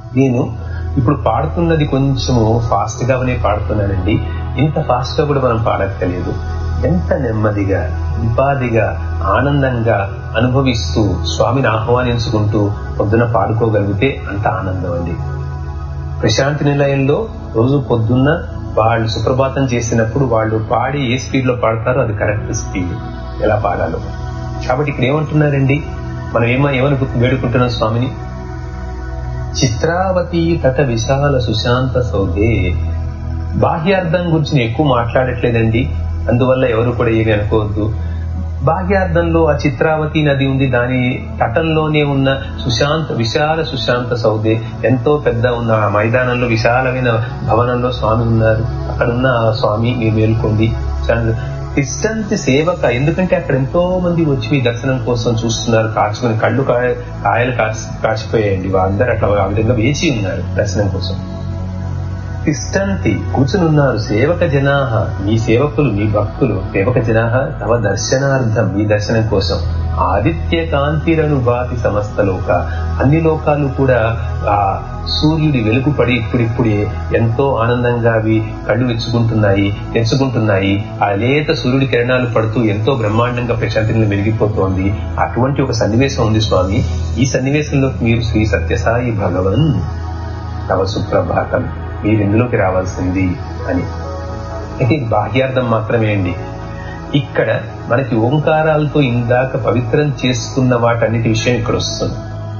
నేను ఇప్పుడు పాడుతున్నది కొంచెము ఫాస్ట్ గానే పాడుతున్నానండి ఇంత ఫాస్ట్ గా కూడా మనం పాడక్కలేదు ఎంత నెమ్మదిగా ఉపాధిగా ఆనందంగా అనుభవిస్తూ స్వామిని ఆహ్వానించుకుంటూ పొద్దున పాడుకోగలిగితే అంత ఆనందం అండి ప్రశాంతి నిలయంలో రోజు పొద్దున్న వాళ్ళు సుప్రభాతం చేసినప్పుడు వాళ్ళు పాడి ఏ స్పీడ్ లో పాడతారో అది కరెక్ట్ స్పీడ్ ఎలా పాడాలో కాబట్టి ఇక్కడ ఏమంటున్నారండి మనం ఏమో ఏమని వేడుకుంటున్నాం స్వామిని చిత్రావతి తట విశాల సుశాంత సౌదే బాహ్యార్థం గురించి నేను ఎక్కువ మాట్లాడట్లేదండి అందువల్ల ఎవరు కూడా ఏమి అనుకోవద్దు బాహ్యార్థంలో ఆ చిత్రావతి నది ఉంది దాని తటంలోనే ఉన్న సుశాంత విశాల సుశాంత సౌదే ఎంతో పెద్ద ఉన్న ఆ మైదానంలో విశాలమైన భవనంలో స్వామి ఉన్నారు అక్కడ ఉన్న ఆ స్వామి మీరు మేల్కొంది తిష్టంతి సేవక ఎందుకంటే అక్కడ ఎంతో మంది వచ్చి మీ దర్శనం కోసం చూస్తున్నారు కాచుకుని కళ్ళు కాయలు కాచిపోయాయండి వాళ్ళందరూ అట్లా ఆ విధంగా వేచి ఉన్నారు దర్శనం కోసం తిష్టంతి కూర్చునున్నారు సేవక జనాహ మీ సేవకులు మీ భక్తులు సేవక జనాహ తమ దర్శనార్థం మీ దర్శనం కోసం ఆదిత్య కాంతిరను బాతి సమస్త లోక అన్ని లోకాలు కూడా ఆ సూర్యుడి వెలుగు పడి ఇప్పుడిప్పుడే ఎంతో ఆనందంగా అవి కళ్ళు వెచ్చుకుంటున్నాయి తెచ్చుకుంటున్నాయి ఆ లేత సూర్యుడి కిరణాలు పడుతూ ఎంతో బ్రహ్మాండంగా ప్రశాంతిని వెలిగిపోతోంది అటువంటి ఒక సన్నివేశం ఉంది స్వామి ఈ సన్నివేశంలో మీరు శ్రీ సత్యసాయి భగవన్ తవ సుప్రభాతం మీరు ఇందులోకి రావాల్సింది అని ఇది బాహ్యార్థం మాత్రమే అండి ఇక్కడ మనకి ఓంకారాలతో ఇందాక పవిత్రం చేసుకున్న వాటన్నిటి విషయం ఇక్కడ వస్తుంది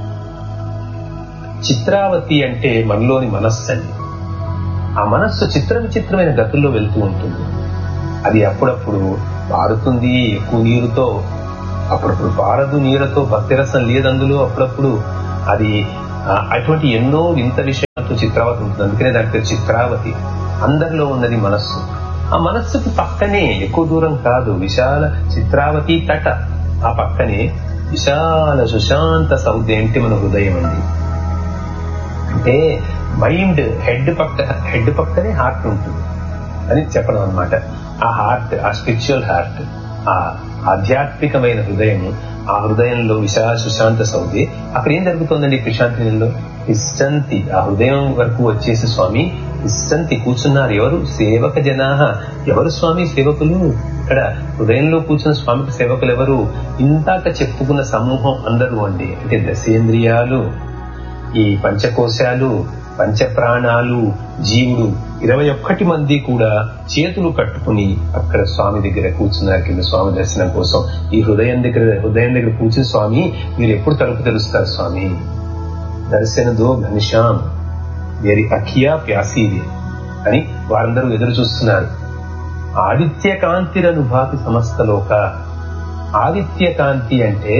చిత్రావతి అంటే మనలోని మనస్సు అండి ఆ మనస్సు చిత్ర విచిత్రమైన గతుల్లో వెళ్తూ ఉంటుంది అది అప్పుడప్పుడు పారుతుంది ఎక్కువ నీరుతో అప్పుడప్పుడు పారదు నీరుతో భక్తిరసం లేదు అందులో అప్పుడప్పుడు అది అటువంటి ఎన్నో వింత విషయాలతో చిత్రావతి ఉంటుంది అందుకనే దాని పేరు చిత్రావతి అందరిలో ఉన్నది మనస్సు ఆ మనస్సుకి పక్కనే ఎక్కువ దూరం కాదు విశాల చిత్రావతి తట ఆ పక్కనే విశాల సుశాంత సౌద్య అంటే మన హృదయం అండి అంటే మైండ్ హెడ్ పక్క హెడ్ పక్కనే హార్ట్ ఉంటుంది అని చెప్పడం అనమాట ఆ హార్ట్ ఆ స్పిరిచువల్ హార్ట్ ఆ ఆధ్యాత్మికమైన హృదయం ఆ హృదయంలో విశాల సుశాంత సౌది అక్కడ ఏం జరుగుతుందండి ప్రశాంతిలో ఇష్టంతి ఆ హృదయం వరకు వచ్చేసి స్వామి ఇష్టంతి కూర్చున్నారు ఎవరు సేవక జనాహ ఎవరు స్వామి సేవకులు ఇక్కడ హృదయంలో కూర్చున్న స్వామికి సేవకులు ఎవరు ఇంతాక చెప్పుకున్న సమూహం అందరూ అండి అంటే దశేంద్రియాలు ఈ పంచకోశాలు పంచప్రాణాలు జీవుడు ఇరవై ఒక్కటి మంది కూడా చేతులు కట్టుకుని అక్కడ స్వామి దగ్గర కూర్చున్నారు కింద స్వామి దర్శనం కోసం ఈ హృదయం దగ్గర హృదయం దగ్గర కూర్చుని స్వామి మీరు ఎప్పుడు తలుపు తెరుస్తారు స్వామి దర్శనదో ఘనిషాం వేరి అఖియా ప్యాసీది అని వారందరూ ఎదురు చూస్తున్నారు ఆదిత్య కాంతిరను భాతి సమస్త లోక ఆదిత్య కాంతి అంటే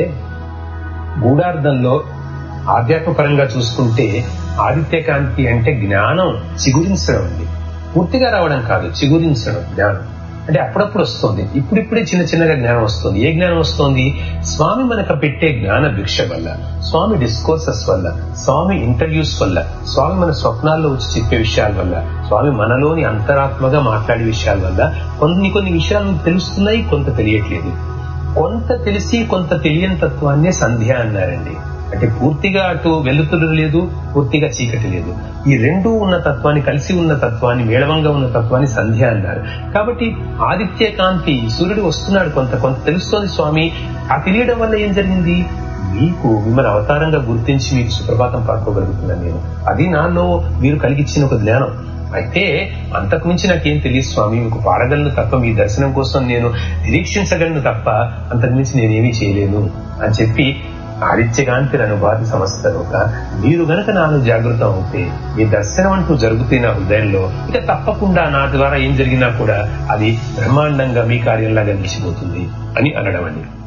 గూఢార్థంలో ఆధ్యాత్మపరంగా చూసుకుంటే ఆదిత్య కాంతి అంటే జ్ఞానం చిగురించడం అండి పూర్తిగా రావడం కాదు చిగురించడం జ్ఞానం అంటే అప్పుడప్పుడు వస్తుంది ఇప్పుడిప్పుడే చిన్న చిన్నగా జ్ఞానం వస్తుంది ఏ జ్ఞానం వస్తుంది స్వామి మనకు పెట్టే జ్ఞాన భిక్ష వల్ల స్వామి డిస్కోర్సెస్ వల్ల స్వామి ఇంటర్వ్యూస్ వల్ల స్వామి మన స్వప్నాల్లో వచ్చి చెప్పే విషయాల వల్ల స్వామి మనలోని అంతరాత్మగా మాట్లాడే విషయాల వల్ల కొన్ని కొన్ని విషయాలు తెలుస్తున్నాయి కొంత తెలియట్లేదు కొంత తెలిసి కొంత తెలియని తత్వాన్నే సంధ్య అన్నారండి అంటే పూర్తిగా అటు వెలుతురు లేదు పూర్తిగా చీకటి లేదు ఈ రెండు ఉన్న తత్వాన్ని కలిసి ఉన్న తత్వాన్ని మేళవంగా ఉన్న తత్వాన్ని సంధ్య అన్నారు కాబట్టి ఆదిత్య కాంతి సూర్యుడు వస్తున్నాడు కొంత కొంత తెలుస్తోంది స్వామి ఆ తెలియడం వల్ల ఏం జరిగింది మీకు మిమ్మల్ని అవతారంగా గుర్తించి మీకు సుప్రభాతం పాడుకోగలుగుతున్నాను నేను అది నాలో మీరు కలిగించిన ఒక జ్ఞానం అయితే అంతకు మించి నాకేం తెలియదు స్వామి మీకు పాడగలను తప్ప మీ దర్శనం కోసం నేను నిరీక్షించగలను తప్ప అంతకు మించి నేనేమీ చేయలేను అని చెప్పి ఆదిత్యకాంతి అనుభాతి సమస్తలోక మీరు గనక నాలో జాగృతం అవుతే మీ దర్శనం అంటూ జరుగుతున్న నా హృదయంలో ఇక తప్పకుండా నా ద్వారా ఏం జరిగినా కూడా అది బ్రహ్మాండంగా మీ కార్యంలాగా నిలిచిపోతుంది అని అనడం అండి